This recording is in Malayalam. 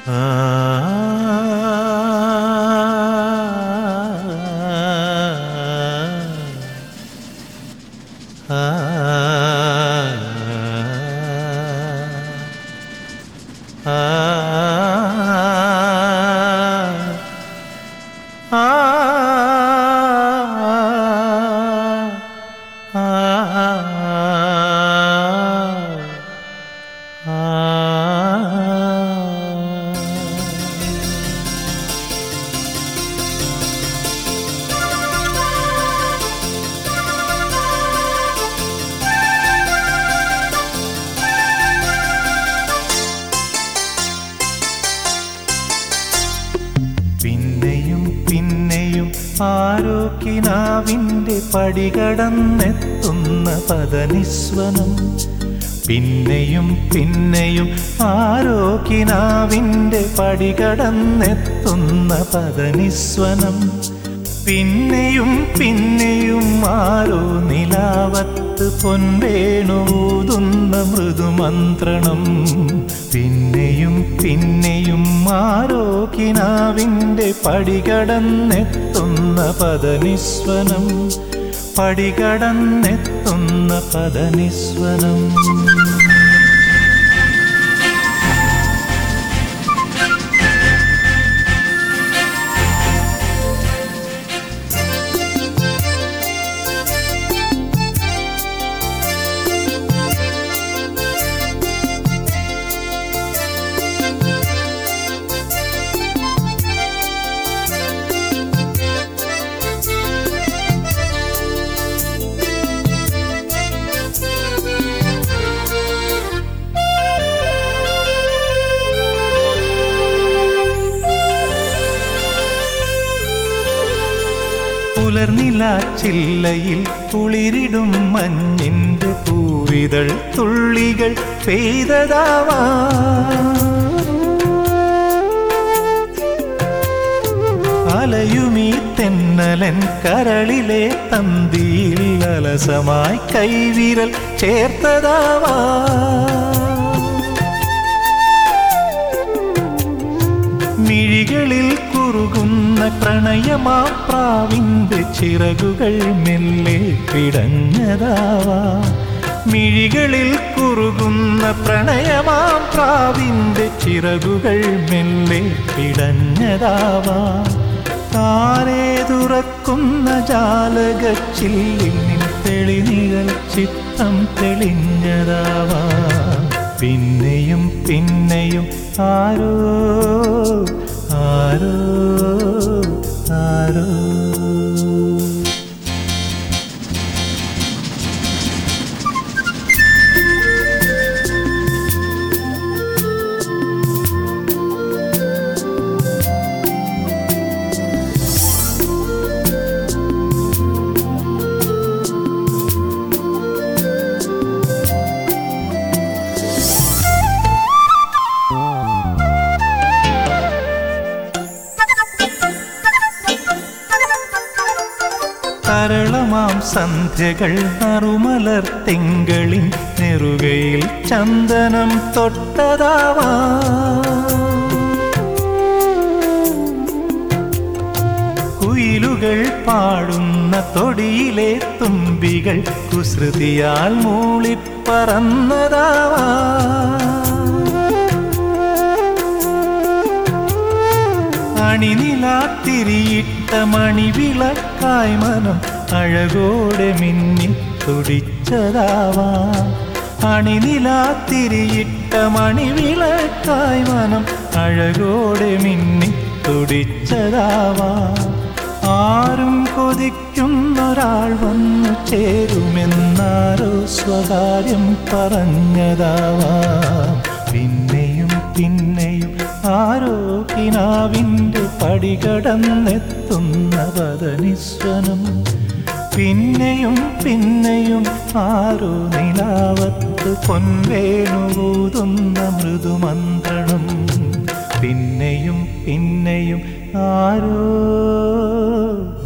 പിന്നെയും പിന്നെയും ആരോക്കിനാവിൻ്റെ പടികടന്നെത്തുന്ന പദനിസ്വനം പിന്നെയും പിന്നെയും ആരോക്കിനാവിൻ്റെ പടികടന്നെത്തുന്ന പദനിസ്വനം പിന്നെയും പിന്നെയും ആരോ നിലാവത്ത് പൊൻവേണൂതുന്ന മൃദുമന്ത്രണം പിന്നെയും പിന്നെയും ആരോ കിനാവിൻ്റെ പടികടന്നെത്തുന്ന പദനിസ്വനം പടികടന്നെത്തുന്ന പദനിസ്വനം പുലർനില ചില്ലയിൽ കുളിരിടും മഞ്ഞിൻ്റെ പൂവിതൾ തുള്ളികൾ പെയ്തതാവാ അലയുമീ തെന്നലൻ കരളിലെ തന്തിയിൽ അലസമായി കൈവിരൽ ചേർത്തതാവാ മിഴികളിൽ കുറുകുന്ന പ്രണയമാ പ്രാവിൻ്റെ ചിറകുകൾ മെല്ലെ പിടഞ്ഞതാവാ മിഴികളിൽ കുറുകുന്ന പ്രണയമാ പ്രാവിൻ്റെ ചിറകുകൾ മെല്ലെ പിടഞ്ഞതാവാ താരേ തുറക്കുന്ന ജാലകച്ചില്ലിൽ നിൻ തെളിനിഴൽ ചിത്തം തെളിഞ്ഞതാവാ പിന്നെയും പിന്നെയും ആരോ ആരോ ആരോ തരളമാം സന്ധ്യകൾ അറുമലർ തിങ്കളിൻ നെറുകയിൽ ചന്ദനം തൊട്ടതാവാ കുയിലുകൾ പാടുന്ന തൊടിയിലെ തുമ്പികൾ കുസൃതിയാൽ മൂളിപ്പറന്നതാവാ അണിനിലാത്തിരിയിട്ട മണിവിളക്കായി മനം അഴകോടെ മിന്നി തുടിച്ചതാവാ അണിനിലാത്തിരിയിട്ട മണിവിളക്കായി മനം അഴകോടെ മിന്നി തുടിച്ചതാവാ ആരും കൊതിക്കുന്നൊരാൾ വന്നു ചേരുമെന്നാരോ സ്വകാര്യം പറഞ്ഞതാവാം പിന്നെയും പിന്നെയും ആരോ കിനാവിൻ്റെ പടികടന്നെത്തുന്ന പദനിസ്വനം പിന്നെയും പിന്നെയും ആരോ നിലാവത്ത് പൊൻവേണുകൂതുന്ന മൃദുമന്ത്രണം പിന്നെയും പിന്നെയും ആരോ